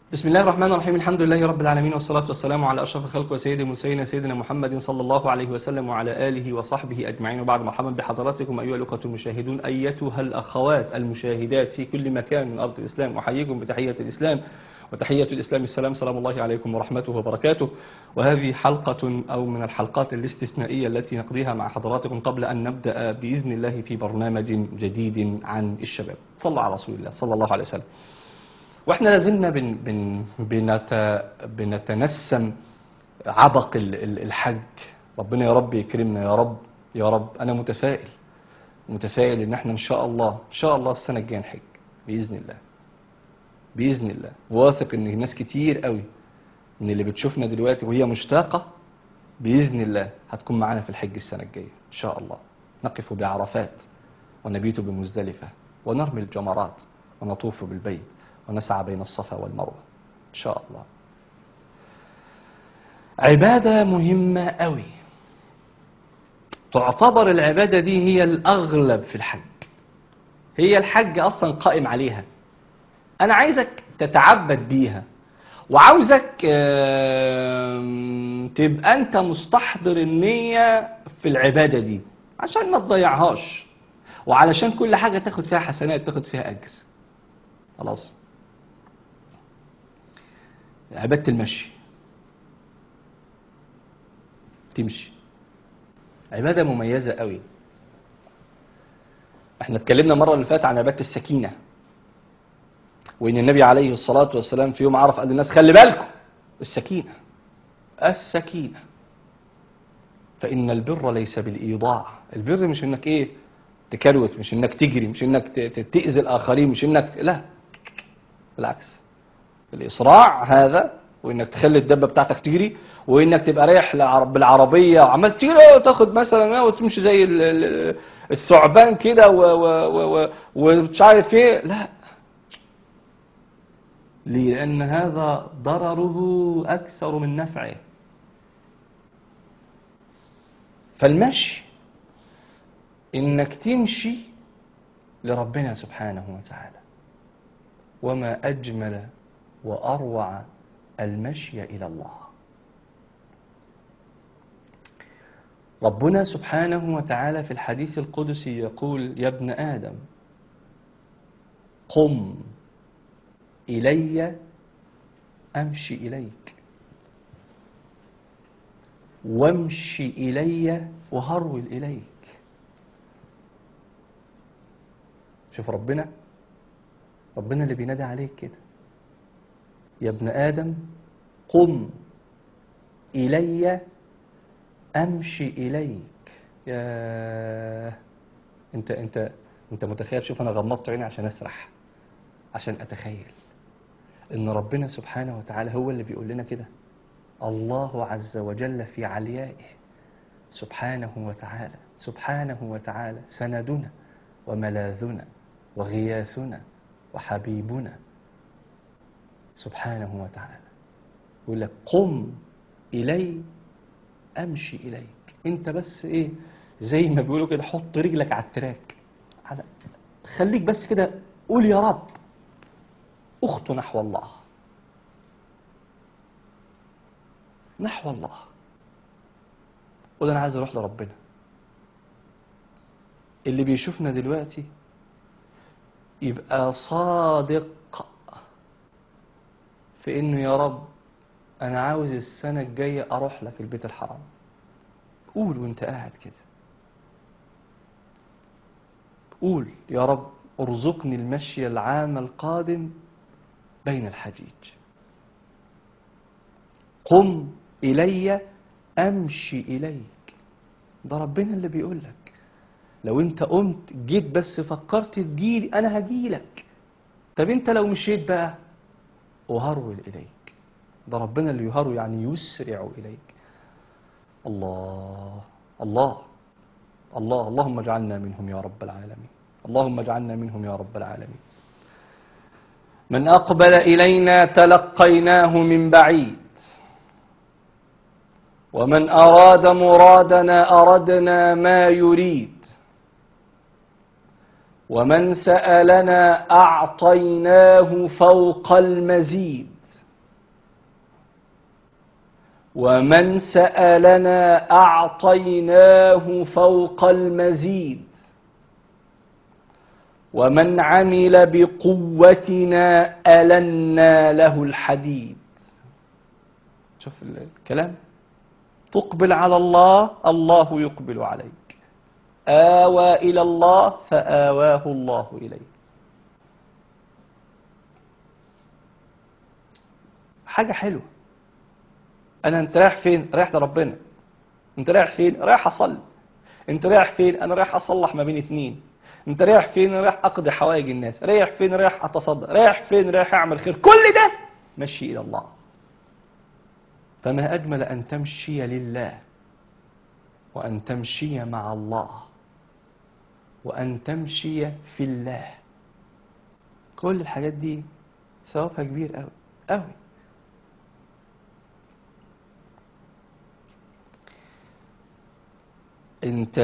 بسم الله الرحمن الرحيم الحمد لله رب العالمين والصلاة والسلام على أشرف الخلق وسيد المرسلين سيدنا محمد صلى الله عليه وسلم وعلى آله وصحبه أجمعين وبعد مرحبا بحضراتكم أيها الأخوة المشاهدون أيتها الأخوات المشاهدات في كل مكان من أرض الإسلام أحييكم بتحية الإسلام وتحية الإسلام السلام سلام الله عليكم ورحمته وبركاته وهذه حلقة أو من الحلقات الاستثنائية التي نقضيها مع حضراتكم قبل أن نبدأ بإذن الله في برنامج جديد عن الشباب صلى على رسول الله صلى الله عليه وسلم واحنا لازلنا بن بن بنت بنتنسم عبق ال- ال- الحج ربنا يا رب يكرمنا يا رب يا رب انا متفائل متفائل ان احنا ان شاء الله ان شاء الله السنه الجايه نحج باذن الله باذن الله واثق ان ناس كتير قوي من اللي بتشوفنا دلوقتي وهي مشتاقه باذن الله هتكون معانا في الحج السنه الجايه ان شاء الله نقف بعرفات ونبيت بمزدلفه ونرمي الجمرات ونطوف بالبيت ونسعى بين الصفا والمروه ان شاء الله عباده مهمه قوي تعتبر العباده دي هي الاغلب في الحج هي الحج اصلا قائم عليها انا عايزك تتعبد بيها وعاوزك آم، تبقى انت مستحضر النية في العبادة دي عشان ما تضيعهاش وعلشان كل حاجة تاخد فيها حسنات تاخد فيها أجر خلاص عبادة المشي تمشي عبادة مميزة قوي احنا اتكلمنا مرة اللي فاتت عن عبادة السكينة وان النبي عليه الصلاة والسلام في يوم عرف قال للناس خلي بالكم السكينة السكينة فإن البر ليس بالإيضاع البر مش انك ايه تكروت مش انك تجري مش انك ت- ت- تأذي الآخرين مش انك ت- لا بالعكس الإسراع هذا وإنك تخلي الدبة بتاعتك تجري وإنك تبقى رايح لعرب- بالعربية وعمال تجري وتاخد مثلا وتمشي زي ال- ال- الثعبان كده و- و- و- و- ومش عارف ايه لا ليه؟ لأن هذا ضرره أكثر من نفعه فالمشي إنك تمشي لربنا سبحانه وتعالى وما أجمل وأروع المشي إلى الله ربنا سبحانه وتعالى في الحديث القدسي يقول يا ابن آدم قم إلي أمشي إليك وامشي إلي وهرول إليك شوف ربنا ربنا اللي بينادي عليك كده يا ابن آدم قم إلي أمشي إليك يا أنت أنت أنت متخيل شوف أنا غمضت عيني عشان أسرح عشان أتخيل إن ربنا سبحانه وتعالى هو اللي بيقول لنا كده الله عز وجل في عليائه سبحانه وتعالى سبحانه وتعالى سندنا وملاذنا وغياثنا وحبيبنا سبحانه وتعالى يقول لك قم إلي أمشي إليك أنت بس إيه زي ما بيقولوا كده حط رجلك على التراك على خليك بس كده قول يا رب أخت نحو الله نحو الله قول أنا عايز أروح لربنا اللي بيشوفنا دلوقتي يبقى صادق في إنه يا رب أنا عاوز السنة الجاية أروح لك البيت الحرام قول وأنت قاعد كده قول يا رب ارزقني المشي العام القادم بين الحجيج قم إلي أمشي إليك ده ربنا اللي بيقول لك لو انت قمت جيت بس فكرت تجيلي انا هجيلك طب انت لو مشيت بقى أهرول إليك ده ربنا اللي يهرول يعني يسرع إليك الله الله الله اللهم اجعلنا منهم يا رب العالمين اللهم اجعلنا منهم يا رب العالمين من أقبل إلينا تلقيناه من بعيد ومن أراد مرادنا أردنا ما يريد ومن سألنا أعطيناه فوق المزيد ومن سألنا أعطيناه فوق المزيد ومن عمل بقوتنا ألنا له الحديد شوف الكلام تقبل على الله الله يقبل عليك آوى إلى الله فآواه الله إليك حاجة حلوة أنا أنت رايح فين؟ رايح لربنا أنت رايح فين؟ رايح أصلي أنت رايح فين؟ أنا رايح أصلح ما بين اتنين أنت رايح فين؟ أنا رايح أقضي حوائج الناس رايح فين؟ رايح أتصدق رايح فين؟ رايح أعمل خير كل ده مشي إلى الله فما أجمل أن تمشي لله وأن تمشي مع الله وأن تمشي في الله كل الحاجات دي ثوابها كبير أوي أوي انت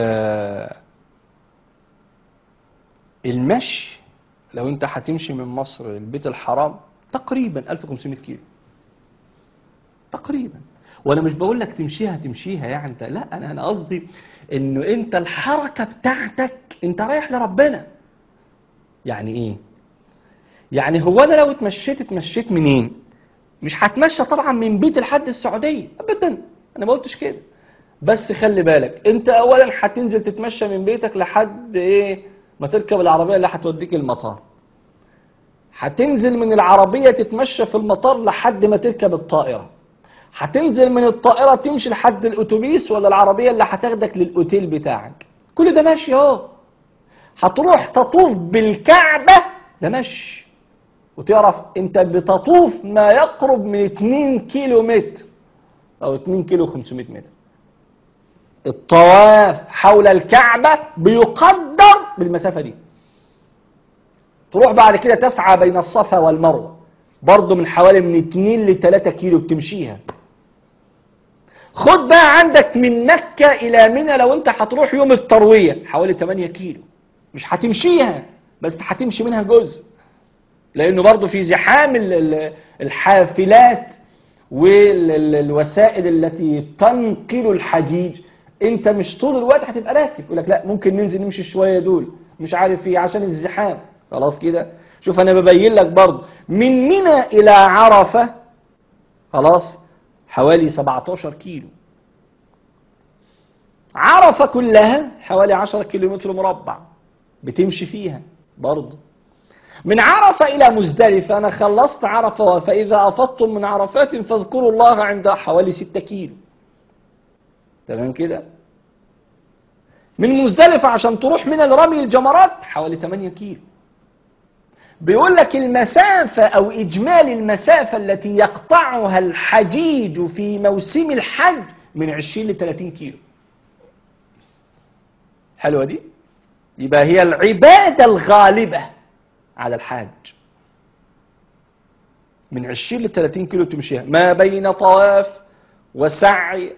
المشي لو انت هتمشي من مصر للبيت الحرام تقريبا 1500 كيلو تقريبا وانا مش بقول لك تمشيها تمشيها يعني انت لا انا انا قصدي انه انت الحركه بتاعتك انت رايح لربنا يعني ايه يعني هو انا لو اتمشيت اتمشيت منين مش هتمشى طبعا من بيت لحد السعوديه ابدا انا ما قلتش كده بس خلي بالك انت اولا هتنزل تتمشى من بيتك لحد ايه ما تركب العربيه اللي هتوديك المطار هتنزل من العربيه تتمشى في المطار لحد ما تركب الطائره هتنزل من الطائره تمشي لحد الاتوبيس ولا العربيه اللي هتاخدك للاوتيل بتاعك كل ده ماشي اهو هتروح تطوف بالكعبه ده ماشي وتعرف انت بتطوف ما يقرب من 2 كيلو متر او 2 كيلو 500 متر الطواف حول الكعبة بيقدر بالمسافة دي تروح بعد كده تسعى بين الصفا والمروة برضه من حوالي من 2 ل 3 كيلو بتمشيها خد بقى عندك من مكة إلى منى لو أنت هتروح يوم التروية حوالي 8 كيلو مش هتمشيها بس هتمشي منها جزء لأنه برضه في زحام ال- ال- الحافلات والوسائل التي تنقل الحجيج انت مش طول الوقت هتبقى راكب يقول لك لا ممكن ننزل نمشي شويه دول مش عارف ايه عشان الزحام خلاص كده شوف انا ببين لك برضه من منى الى عرفه خلاص حوالي 17 كيلو عرفه كلها حوالي 10 كيلومتر مربع بتمشي فيها برضه من عرفة إلى مزدلفة أنا خلصت عرفة فإذا أفضتم من عرفات فاذكروا الله عند حوالي 6 كيلو تمام كده من مزدلفة عشان تروح من الرمي الجمرات حوالي 8 كيلو بيقول لك المسافة أو إجمالي المسافة التي يقطعها الحجيج في موسم الحج من 20 ل 30 كيلو حلوة دي يبقى هي العبادة الغالبة على الحاج من 20 ل 30 كيلو تمشيها ما بين طواف وسعي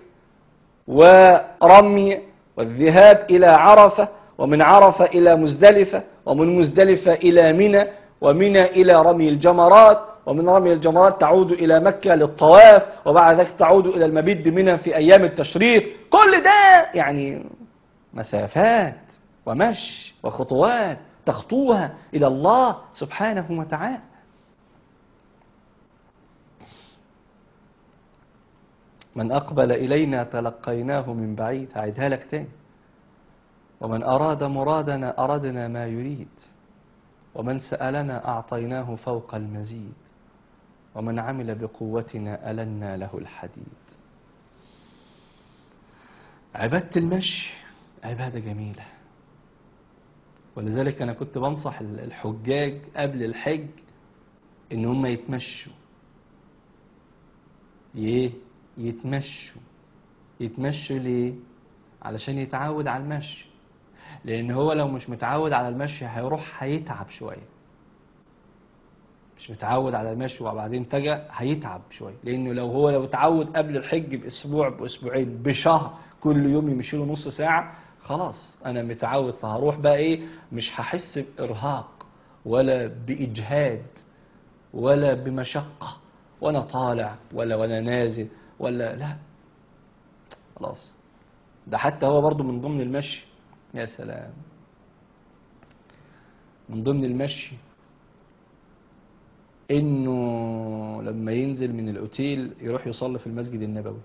ورمي والذهاب إلى عرفة ومن عرفة إلى مزدلفة ومن مزدلفة إلى منى ومنى إلى رمي الجمرات ومن رمي الجمرات تعود إلى مكة للطواف وبعد ذلك تعود إلى المبيت بمنى في أيام التشريق كل ده يعني مسافات ومشي وخطوات تخطوها إلى الله سبحانه وتعالى من أقبل إلينا تلقيناه من بعيد هعيدها لك تاني ومن أراد مرادنا أردنا ما يريد ومن سألنا أعطيناه فوق المزيد ومن عمل بقوتنا ألنا له الحديد عبادة المشي عبادة جميلة ولذلك أنا كنت بنصح الحجاج قبل الحج إن هم يتمشوا يه يتمشوا يتمشوا ليه علشان يتعود على المشي لان هو لو مش متعود على المشي هيروح هيتعب شويه مش متعود على المشي وبعدين فجأة هيتعب شويه لانه لو هو لو اتعود قبل الحج باسبوع باسبوعين بشهر كل يوم يمشي له نص ساعه خلاص انا متعود فهروح بقى ايه مش هحس بارهاق ولا باجهاد ولا بمشقه وانا طالع ولا وانا نازل ولا لا خلاص ده حتى هو برضو من ضمن المشي يا سلام من ضمن المشي انه لما ينزل من الاوتيل يروح يصلي في المسجد النبوي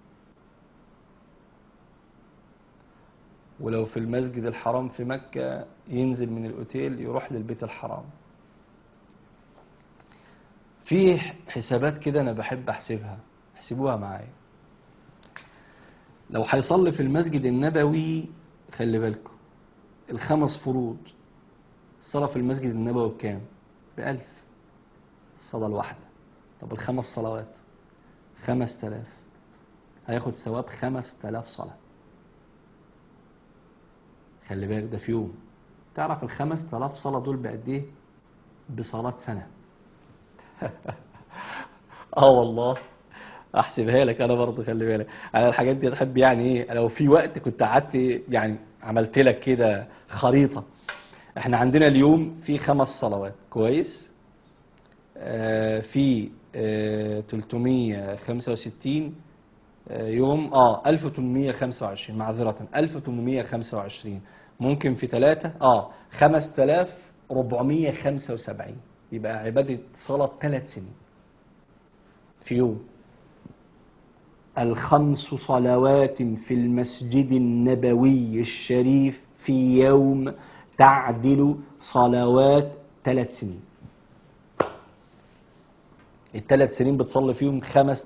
ولو في المسجد الحرام في مكة ينزل من الاوتيل يروح للبيت الحرام في حسابات كده انا بحب احسبها احسبوها معايا لو هيصلي في المسجد النبوي خلي بالكم الخمس فروض الصلاة في المسجد النبوي بكام بألف الصلاة الواحدة طب الخمس صلوات خمس تلاف هياخد ثواب خمس تلاف صلاة خلي بالك ده في يوم تعرف الخمس تلاف صلاة دول بقد ايه بصلاة سنة اه والله احسبها لك انا برضه خلي بالك انا الحاجات دي احب يعني ايه لو في وقت كنت قعدت يعني عملت لك كده خريطه احنا عندنا اليوم في خمس صلوات كويس آه في آه 365 آه يوم اه 1825 معذرة 1825 ممكن في ثلاثة اه 5475 يبقى عبادة صلاة ثلاث سنين في يوم الخمس صلوات في المسجد النبوي الشريف في يوم تعدل صلوات ثلاث سنين الثلاث سنين بتصلي فيهم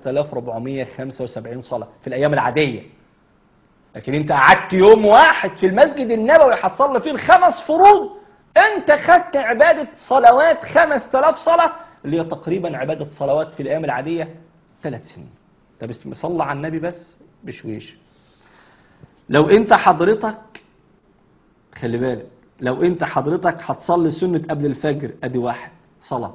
5475 صلاة في الأيام العادية لكن انت قعدت يوم واحد في المسجد النبوي هتصلي فيه الخمس فروض انت خدت عبادة صلوات 5000 صلاة اللي هي تقريبا عبادة صلوات في الأيام العادية ثلاث سنين طب صلى على النبي بس بشويش لو انت حضرتك خلي بالك لو انت حضرتك هتصلي سنة قبل الفجر ادي واحد صلاة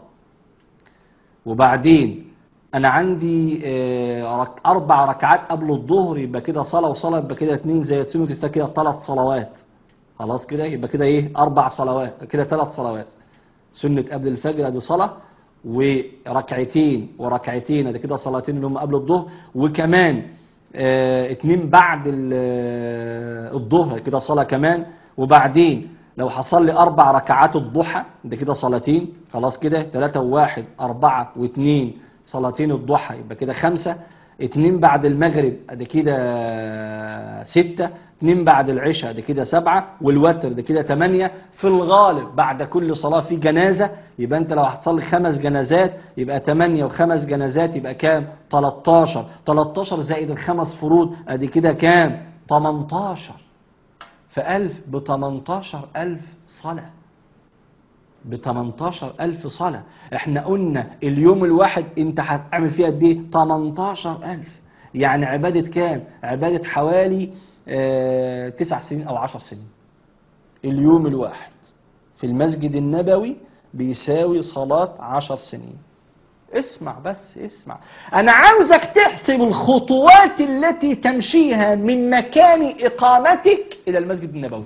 وبعدين انا عندي اه رك اربع ركعات قبل الظهر يبقى كده صلاة وصلاة يبقى كده اتنين زي سنة الفجر كده ثلاث صلوات خلاص كده يبقى كده ايه اربع صلوات كده ثلاث صلوات سنة قبل الفجر ادي صلاة وركعتين وركعتين ادي كده صلاتين اللي هم قبل الظهر وكمان اه اتنين بعد الظهر كده صلاة كمان وبعدين لو حصل لي أربع ركعات الضحى ده كده صلاتين خلاص كده ثلاثة وواحد أربعة واثنين صلاتين الضحى يبقى كده خمسة اتنين بعد المغرب ده كده ستة اتنين بعد العشاء ده كده سبعة والوتر ده كده تمانية في الغالب بعد كل صلاة في جنازة يبقى انت لو هتصلي خمس جنازات يبقى تمانية وخمس جنازات يبقى كام 13 13 زائد الخمس فروض ادي كده كام 18 فألف بتمنتاشر ألف صلاة بتمنتاشر ألف صلاة احنا قلنا اليوم الواحد انت هتعمل فيها قد ايه تمنتاشر ألف يعني عبادة كام عبادة حوالي اه تسع سنين أو عشر سنين اليوم الواحد في المسجد النبوي بيساوي صلاة عشر سنين اسمع بس اسمع انا عاوزك تحسب الخطوات التي تمشيها من مكان اقامتك الى المسجد النبوي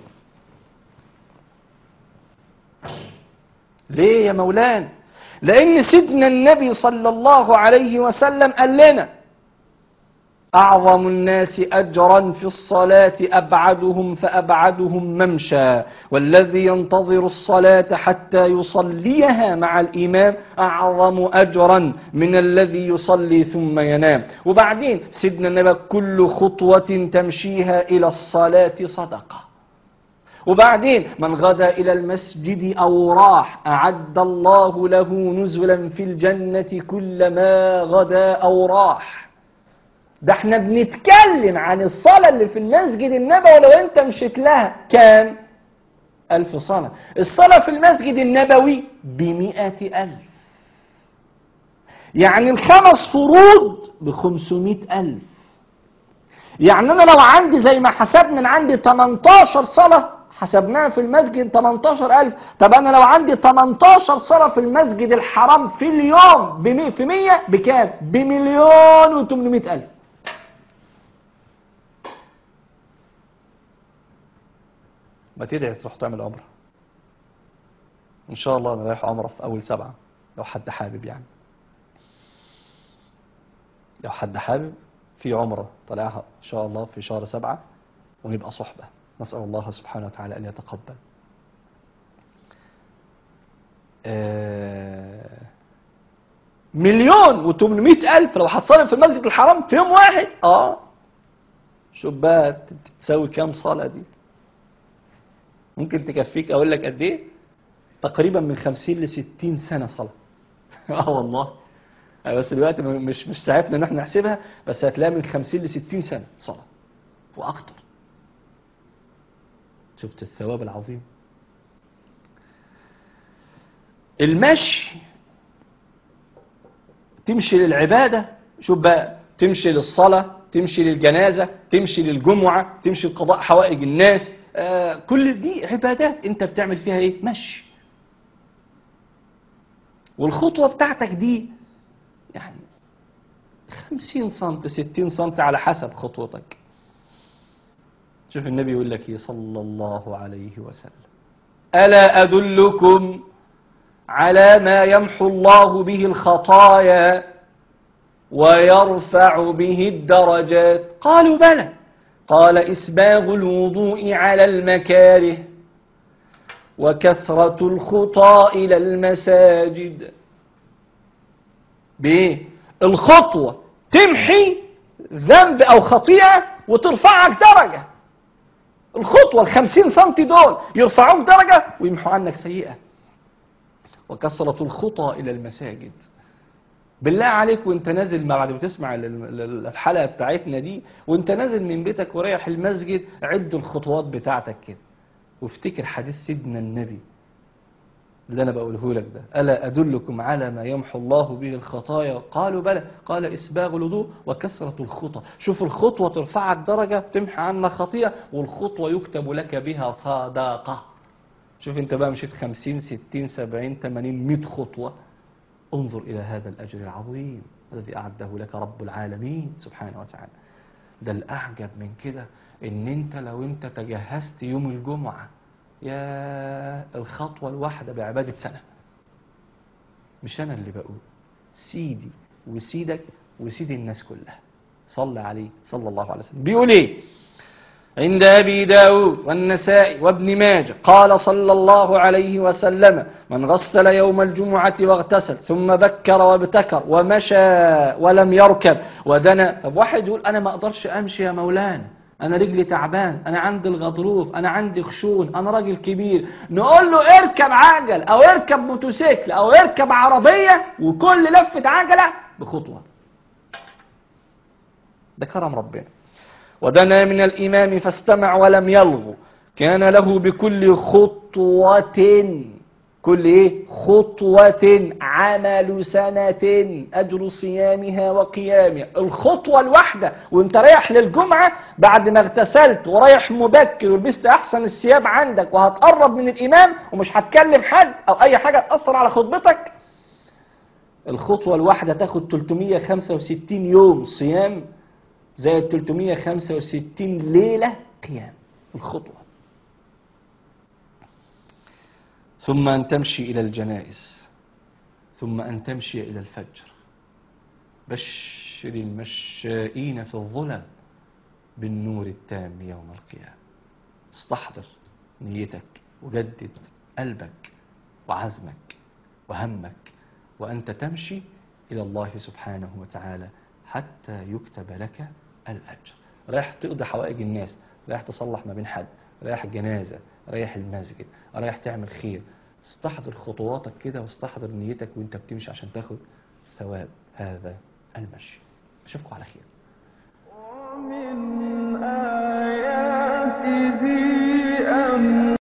ليه يا مولانا لان سيدنا النبي صلى الله عليه وسلم قال لنا أعظم الناس أجرا في الصلاة أبعدهم فأبعدهم ممشى والذي ينتظر الصلاة حتى يصليها مع الإمام أعظم أجرا من الذي يصلي ثم ينام وبعدين سيدنا النبي كل خطوة تمشيها إلى الصلاة صدقة وبعدين من غدا إلى المسجد أو راح أعد الله له نزلا في الجنة كلما غدا أو راح ده احنا بنتكلم عن الصلاة اللي في المسجد النبوي لو انت مشيت لها كام ألف صلاة الصلاة في المسجد النبوي بمئة ألف يعني الخمس فروض بخمسمائة ألف يعني أنا لو عندي زي ما حسبنا أنا عندي 18 صلاة حسبناها في المسجد 18000 طب أنا لو عندي 18 صلاة في المسجد الحرام في اليوم بمئة في 100 بكام؟ بمليون و800 ألف ما تدعي تروح تعمل عمرة ان شاء الله انا رايح عمرة في اول سبعة لو حد حابب يعني لو حد حابب في عمرة طلعها إن شاء الله في شهر سبعة ونبقى صحبة نسأل الله سبحانه وتعالى أن يتقبل آه، مليون وتمنمائة ألف لو هتصلي في المسجد الحرام في يوم واحد اه شوف بقى ت- تساوي كام صلاة دي ممكن تكفيك أقول لك قد إيه تقريبا من خمسين لستين سنة صلاة اه والله آه، بس دلوقتي م- مش مش ساعتنا ان احنا نحسبها بس هتلاقي من 50 ل 60 سنه صلاه واكتر شفت الثواب العظيم المشي تمشي للعباده شوف بقى تمشي للصلاه تمشي للجنازه تمشي للجمعه تمشي لقضاء حوائج الناس آه كل دي عبادات انت بتعمل فيها ايه مشي والخطوه بتاعتك دي يعني 50 سم 60 سم على حسب خطوتك شوف النبي يقول لك ايه صلى الله عليه وسلم ألا أدلكم على ما يمحو الله به الخطايا ويرفع به الدرجات قالوا بلى قال إسباغ الوضوء على المكاره وكثرة الخطى إلى المساجد بإيه؟ الخطوة تمحي ذنب أو خطيئة وترفعك درجة الخطوة الخمسين سنتي دول يرفعوك درجة ويمحوا عنك سيئة وكثرة الخطى إلى المساجد بالله عليك وانت نازل ما بعد ما تسمع ال- ال- الحلقة بتاعتنا دي وانت نازل من بيتك ورايح المسجد عد الخطوات بتاعتك كده وافتكر حديث سيدنا النبي اللي انا بقوله لك ده الا ادلكم على ما يمحو الله به الخطايا قالوا بلى قال اسباغ الوضوء وكثره الخطى شوف الخطوه ترفعك درجه تمحي عنك خطيئه والخطوه يكتب لك بها صدقه شوف انت بقى مشيت 50 60 70 80 100 خطوه انظر الى هذا الاجر العظيم الذي اعده لك رب العالمين سبحانه وتعالى ده الاعجب من كده ان انت لو انت تجهزت يوم الجمعه يا الخطوة الواحدة بعبادة سنة مش أنا اللي بقول سيدي وسيدك وسيد الناس كلها صلى عليه صلى الله عليه وسلم بيقول ايه عند أبي داود والنسائي وابن ماجه قال صلى الله عليه وسلم من غسل يوم الجمعة واغتسل ثم بكر وابتكر ومشى ولم يركب ودنا طب واحد يقول أنا ما أقدرش أمشي يا مولانا أنا رجلي تعبان أنا عندي الغضروف أنا عندي خشون أنا راجل كبير نقول له اركب عجل أو اركب موتوسيكل أو اركب عربية وكل لفة عجلة بخطوة ده كرم ربنا ودنا من الإمام فاستمع ولم يلغو كان له بكل خطوة كل ايه خطوة عمل سنة أجر صيامها وقيامها الخطوة الواحدة وانت رايح للجمعة بعد ما اغتسلت ورايح مبكر ولبست أحسن الثياب عندك وهتقرب من الإمام ومش هتكلم حد أو أي حاجة تأثر على خطبتك الخطوة الواحدة تاخد 365 يوم صيام زائد 365 ليلة قيام الخطوة ثم أن تمشي إلى الجنائز ثم أن تمشي إلى الفجر بشر المشائين في الظلم بالنور التام يوم القيامة استحضر نيتك وجدد قلبك وعزمك وهمك وأنت تمشي إلى الله سبحانه وتعالى حتى يكتب لك الأجر رايح تقضي حوائج الناس رايح تصلح ما بين حد رايح جنازة رايح المسجد رايح تعمل خير استحضر خطواتك كده واستحضر نيتك وانت بتمشي عشان تاخد ثواب هذا المشي اشوفكم على خير ومن آياته